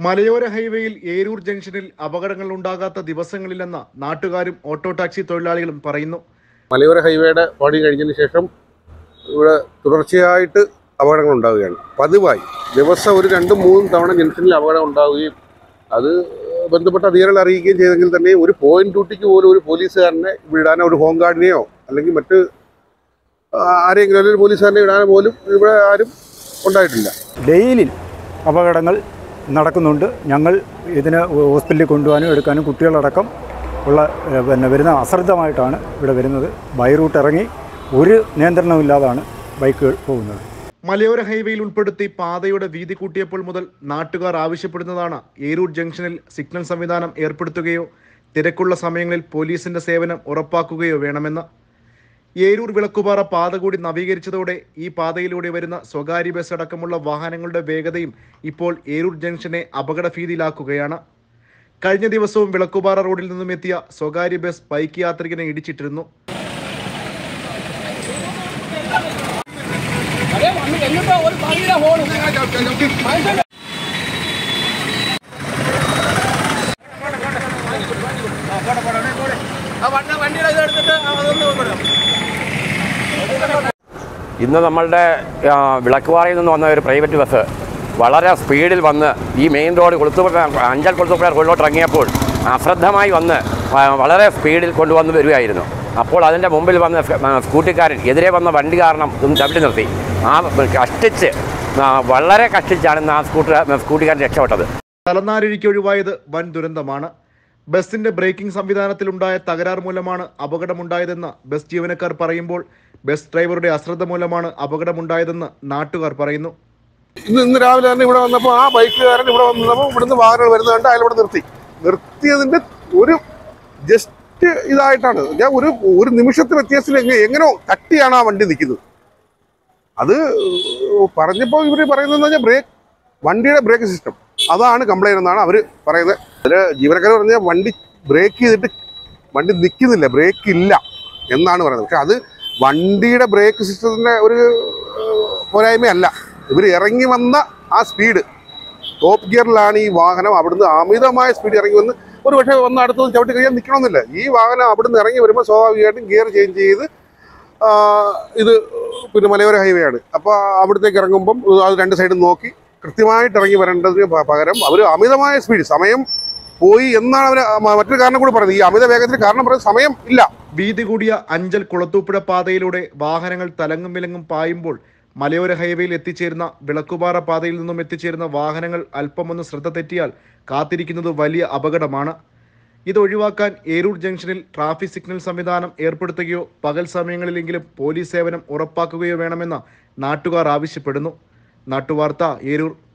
മലയോര ഹൈവേയിൽ ഏരൂർ ജംഗ്ഷനിൽ അപകടങ്ങൾ ഉണ്ടാകാത്ത ദിവസങ്ങളില്ലെന്ന നാട്ടുകാരും ഓട്ടോ ടാക്സി തൊഴിലാളികളും പറയുന്നു മലയോര ഹൈവേയുടെ പണി കഴിഞ്ഞതിന് ശേഷം ഇവിടെ തുടർച്ചയായിട്ട് അപകടങ്ങൾ ഉണ്ടാവുകയാണ് പതിവായി ദിവസം ഒരു രണ്ടും മൂന്നും തവണ ജംഗ്ഷനിൽ അപകടം ഉണ്ടാവുകയും അത് ബന്ധപ്പെട്ട അധികാരികളെ അറിയിക്കുകയും ചെയ്തെങ്കിൽ തന്നെ ഒരു പോയിന്റ് ഡ്യൂട്ടിക്ക് പോലും ഒരു പോലീസുകാരനെ വിടാനോ ഒരു ഹോം ഗാർഡിനെയോ അല്ലെങ്കിൽ മറ്റ് ആരെങ്കിലും അല്ലെങ്കിൽ ഒരു പോലീസുകാരനെ വിടാനോ പോലും ഇവിടെ ആരും ഉണ്ടായിട്ടില്ല ഡെയിലി അപകടങ്ങൾ നടക്കുന്നുണ്ട് ഞങ്ങൾ ഇതിന് ഹോസ്പിറ്റലിൽ കൊണ്ടുപോകാനും എടുക്കാനും കുട്ടികളടക്കം ഉള്ള ഏഹ്, പിന്നെ വരുന്ന അശ്രദ്ധമായിട്ടാണ് ഇവിടെ വരുന്നത് ബൈ റൂട്ട് ഇറങ്ങി ഒരു നിയന്ത്രണമില്ലാതാണ് ബൈക്കുകൾ പോകുന്നത് മലയോര ഹൈവേയിൽ ഉൾപ്പെടുത്തി പാതയുടെ വീതി കൂട്ടിയപ്പോൾ മുതൽ നാട്ടുകാർ ആവശ്യപ്പെടുന്നതാണ് ഏരൂർ ജംഗ്ഷനിൽ സിഗ്നൽ സംവിധാനം ഏർപ്പെടുത്തുകയോ തിരക്കുള്ള സമയങ്ങളിൽ പോലീസിന്റെ സേവനം ഉറപ്പാക്കുകയോ വേണമെന്ന് ഏരൂർ വിളക്കുപാറ പാത കൂടി നവീകരിച്ചതോടെ ഈ പാതയിലൂടെ വരുന്ന സ്വകാര്യ ബസ് അടക്കമുള്ള വാഹനങ്ങളുടെ വേഗതയും ഇപ്പോൾ ഏരൂർ ജംഗ്ഷനെ അപകട ഭീതിയിലാക്കുകയാണ് കഴിഞ്ഞ ദിവസവും വിളക്കുപാറ റോഡിൽ നിന്നും എത്തിയ സ്വകാര്യ ബസ് ബൈക്ക് യാത്രികനെ ഇടിച്ചിട്ടിരുന്നു ഇന്ന് നമ്മളുടെ ആ, വിളക്കുപാറയിൽ നിന്ന് വന്ന ഒരു പ്രൈവറ്റ് ബസ് വളരെ സ്പീഡിൽ വന്ന് ഈ മെയിൻ റോഡ് കൊളുത്തുപുഴ അഞ്ചൽ കൊളുത്തുപുഴ റോഡിലോട്ട് ഇറങ്ങിയപ്പോൾ അശ്രദ്ധമായി വന്ന് വ- വളരെ സ്പീഡിൽ കൊണ്ടുവന്ന് വരികയായിരുന്നു അപ്പോൾ അതിൻ്റെ മുമ്പിൽ വന്ന സ്- ആ, സ്കൂട്ടിക്കാരൻ എതിരെ വന്ന വണ്ടി കാരണം ഒന്ന് തള്ളി നിർത്തി ആ കഷ്ടിച്ച് ആ, വളരെ കഷ്ടിച്ചാണ് ഇന്ന് ആ സ്കൂട്ടർ സ്കൂട്ടിക്കാരൻ രക്ഷപ്പെട്ടത് തലനാരിഴിക്ക് ഒഴിവായത് വൻ ദുരന്തമാണ് ബസിന്റെ ബ്രേക്കിംഗ് സംവിധാനത്തിലുണ്ടായ തകരാർ മൂലമാണ് അപകടമുണ്ടായതെന്ന് ബസ് ജീവനക്കാർ പറയുമ്പോൾ ബസ് ഡ്രൈവറുടെ അശ്രദ്ധ മൂലമാണ് അപകടമുണ്ടായതെന്ന് നാട്ടുകാർ പറയുന്നു ഇന്ന് ഇന്ന് രാവിലെ തന്നെ ഇവിടെ വന്നപ്പോൾ ആ ബൈക്കുകാരൻ ഇവിടെ വന്നപ്പോൾ ഇവിടുന്ന് വാഹനങ്ങൾ വരുന്നത് കണ്ട് അയാൾ ഇവിടെ നിർത്തി നിർത്തിയതിന്റെ ഒരു ജസ്റ്റ് ഇതായിട്ടാണ് ഞാൻ ഒരു ഒരു നിമിഷത്തെ വ്യത്യാസത്തിൽ എങ്ങനെ എങ്ങനെയോ തട്ടിയാണ് ആ വണ്ടി നിൽക്കുന്നത് അത് പറഞ്ഞപ്പോൾ ഇവർ പറയുന്നത് പറഞ്ഞാൽ ബ്രേക്ക് വണ്ടിയുടെ ബ്രേക്ക് സിസ്റ്റം അതാണ് കംപ്ലൈൻറ്റ് എന്നാണ് അവർ പറയുന്നത് അതിൽ ജീവനക്കാർ പറഞ്ഞാൽ വണ്ടി ബ്രേക്ക് ചെയ്തിട്ട് വണ്ടി നിൽക്കുന്നില്ല ബ്രേക്ക് ഇല്ല എന്നാണ് പറയുന്നത് പക്ഷെ അത് വണ്ടിയുടെ ബ്രേക്ക് സിസ്റ്റത്തിൻ്റെ ഒരു ഏഹ്, പോരായ്മയല്ല ഇവർ ഇറങ്ങി വന്ന ആ സ്പീഡ് ടോപ്പ് ഗിയറിലാണ് ഈ വാഹനം അവിടുന്ന് അമിതമായ സ്പീഡ് ഇറങ്ങി വന്ന് ഒരു പക്ഷേ വന്ന് അടുത്തൊന്നും ചവിട്ടി കഴിയാൻ നിൽക്കണമെന്നില്ല ഈ വാഹനം അവിടുന്ന് ഇറങ്ങി വരുമ്പോൾ സ്വാഭാവികമായിട്ടും ഗിയർ ചേഞ്ച് ചെയ്ത് ആ, ഇത് പിന്നെ മലയോര ഹൈവേ ആണ് അപ്പോൾ അവിടത്തേക്ക് ഇറങ്ങുമ്പം അത് രണ്ട് സൈഡും നോക്കി കൃത്യമായിട്ട് ഇറങ്ങി വരേണ്ടതിന് പ- പകരം അവർ അമിതമായ സ്പീഡ് സമയം പോയി എന്നാണ് അവർ മറ്റൊരു കാരണം കൂടി പറയുന്നത് ഈ അമിത വേഗത്തിന് കാരണം പറയുന്നത് സമയം ഇല്ല വീതി കൂടിയ അഞ്ചൽ കുളത്തൂപ്പുഴ പാതയിലൂടെ വാഹനങ്ങൾ തലങ്ങും വിലങ്ങും പായുമ്പോൾ മലയോര ഹൈവേയിൽ എത്തിച്ചേരുന്ന വിളക്കുപാറ പാതയിൽ നിന്നും എത്തിച്ചേരുന്ന വാഹനങ്ങൾ അല്പമൊന്ന് ശ്രദ്ധ തെറ്റിയാൽ കാത്തിരിക്കുന്നത് വലിയ അപകടമാണ് ഇത് ഒഴിവാക്കാൻ ഏരൂർ ജംഗ്ഷനിൽ ട്രാഫിക് സിഗ്നൽ സംവിധാനം ഏർപ്പെടുത്തുകയോ പകൽ സമയങ്ങളിലെങ്കിലും പോലീസ് സേവനം ഉറപ്പാക്കുകയോ വേണമെന്ന് നാട്ടുകാർ ആവശ്യപ്പെടുന്നു നാട്ടുവാർത്ത ഏരൂർ